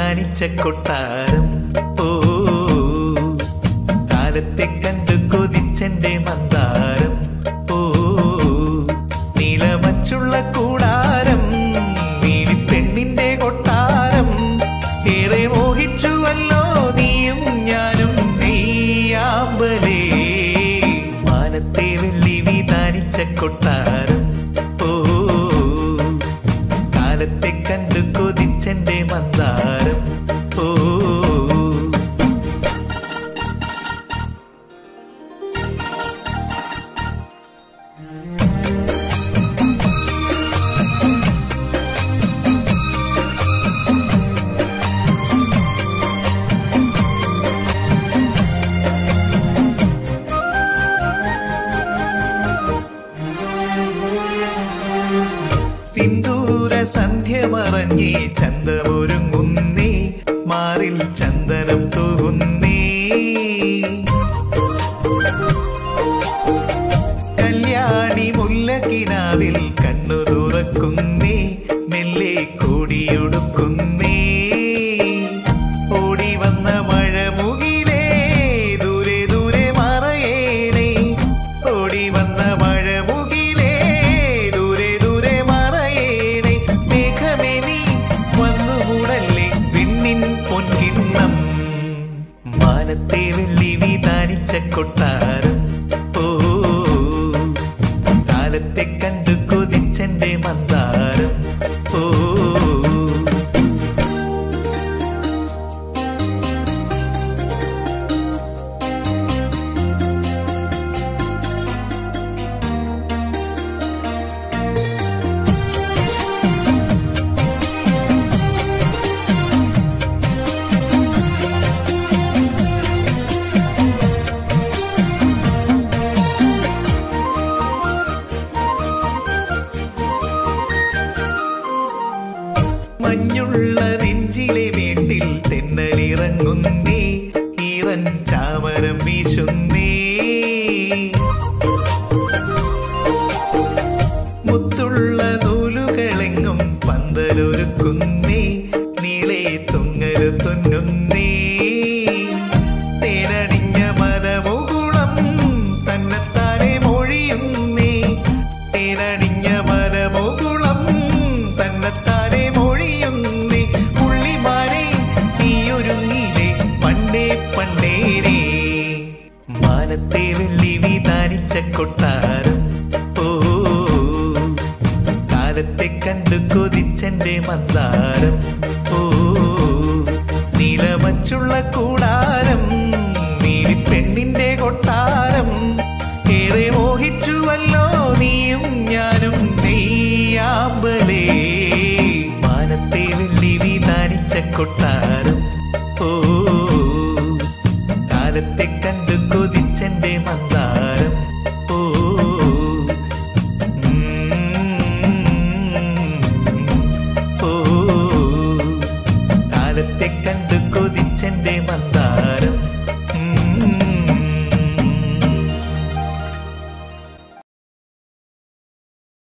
വിധാനിച്ച കൊട്ടാരം ഓ കാലത്തെ കണ്ടു കൊതിച്ചെന്റെ മന്ദാരം ഓ നീലമച്ചുള്ള കൂടാരം നീലി പെണ്ണിന്റെ കൊട്ടാരം ഏറെ മോഹിച്ചുവല്ലോ നീയും ഞാനും നെയ്യാമ്പലേ മാനത്തെ വെള്ളി വിധാനിച്ച കൊട്ടാരം ഓ കാലത്തെ കണ്ടു കൊതിച്ചെന്റെ മന്ദാരം ഓ സിന്ദൂര സന്ധ്യ മറഞ്ഞേ ചന്തമൊരുങ്ങുന്നേ മാറിൽ ചന്ദനം തൂകുന്നേ കല്യാണി മുല്ലക്കിനാവിൽ കണ്ണു തുറക്കുന്നേ മെല്ലെ കൂടിയൊടുക്കുന്നേ ഓടി വന്ന മഴ മുകിലേ ദൂരെ ദൂരെ മറയേണേ ഓടി വന്ന മഴ മുകിലേ ദൂരെ ദൂരെ മറയേണേ മേഘമേ നീ വന്നു മൂടല്ലേ വിണ്ണിൻ പൊൻകിണ്ണം മാനത്തെ വെള്ളി വിധാനിച്ച കൊട്ടാരം ഓ കാലത്തെ കണ്ടു കൊതിച്ചെന്റെ മന്ദാരം ഓ മഞ്ഞുള്ള നെഞ്ചിലെ വീട്ടിൽ തെന്നലിറങ്ങുന്നേ ഈറൻ ചാമരം വീശുന്നേ മുത്തുള്ള നൂലുകളെങ്ങും പന്തലൊരുക്കുന്നേ നീളെ തുങ്ങലു തുന്നുന്നേ തേനണിഞ്ഞ മരമുകുളം തന്നെത്താനെ മൊഴിയുന്നേ തേനണിഞ്ഞ മരമുകുളം തന്നെത്താനെ മൊഴിയുന്നേ പുള്ളിമാരെ നീയൊരുങ്ങിയിലെ പണ്ടേ പണ്ടേരേ മാനത്തെ വെള്ളി വിധാനിച്ച കൊട്ടാരം ഓ കാലത്തെ കണ്ടു കൊതിച്ചെന്റെ മന്ദാരം ഓ നീലമച്ചുള്ള കൂടാരം നീലി പെണ്ണിന്റെ കൊട്ടാരം ഏറെ മോഹിച്ചുവല്ലോ നീയും ഞാനും നെയ്യാമ്പലേ മാനത്തെ വെള്ളി വിധാനിച്ച കൊട്ടാരം